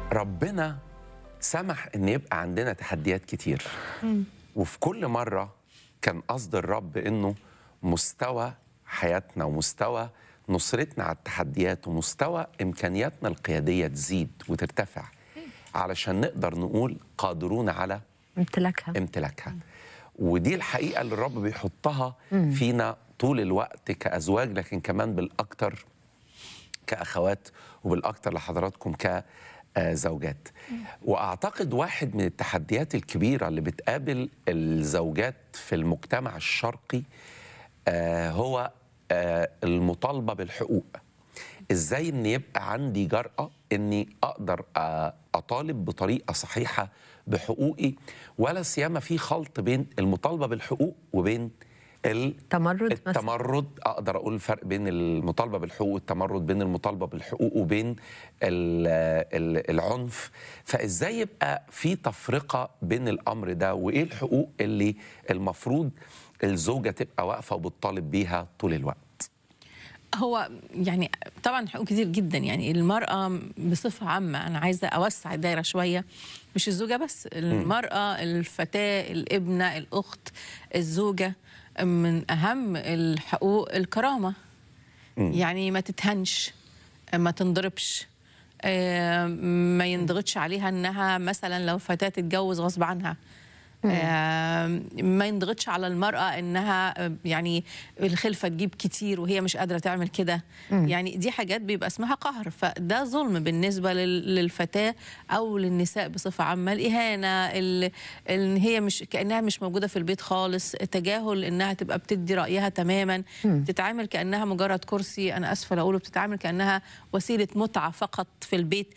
ربنا سمح ان يبقى عندنا تحديات كتير وفي كل مره كان قصد الرب انه مستوى حياتنا ومستوى نصرتنا على التحديات ومستوى امكانياتنا القياديه تزيد وترتفع علشان نقدر نقول قادرون على امتلاكها امتلاكها ودي الحقيقه اللي الرب بيحطها فينا طول الوقت كازواج لكن كمان بالاكتر كاخوات وبالاكتر لحضراتكم كزوجات واعتقد واحد من التحديات الكبيره اللي بتقابل الزوجات في المجتمع الشرقي آه، هو آه، المطالبه بالحقوق ازاي ان يبقى عندي جرأة اني اقدر آه، اطالب بطريقة صحيحة بحقوقي ولا سيما في خلط بين المطالبة بالحقوق وبين ال تمرد مثلا التمرد اقدر اقول الفرق بين المطالبه بالحقوق والتمرد بين المطالبه بالحقوق وبين ال ال العنف فازاي يبقى في تفرقه بين الامر ده وايه الحقوق اللي المفروض الزوجه تبقى واقفه وبتطالب بيها طول الوقت هو يعني طبعا حقوق كتير جدا يعني المرأة بصفة عامة أنا عايزة أوسع الدايرة شوية مش الزوجة بس المرأة الفتاة الابنة الأخت الزوجة من أهم الحقوق الكرامة يعني ما تتهنش ما تنضربش آه، ما ينضغطش عليها انها مثلا لو فتاه تتجوز غصب عنها آه، ما ينضغطش على المرأة إنها آه، يعني الخلفة تجيب كتير وهي مش قادرة تعمل كده يعني دي حاجات بيبقى اسمها قهر فده ظلم بالنسبة لل- للفتاة أو للنساء بصفة عامة الإهانة ال- إن هي مش كأنها مش موجودة في البيت خالص تجاهل إنها تبقى بتدي رأيها تماما تتعامل كأنها مجرد كرسي أنا أسفة أقوله بتتعامل كأنها وسيلة متعة فقط في البيت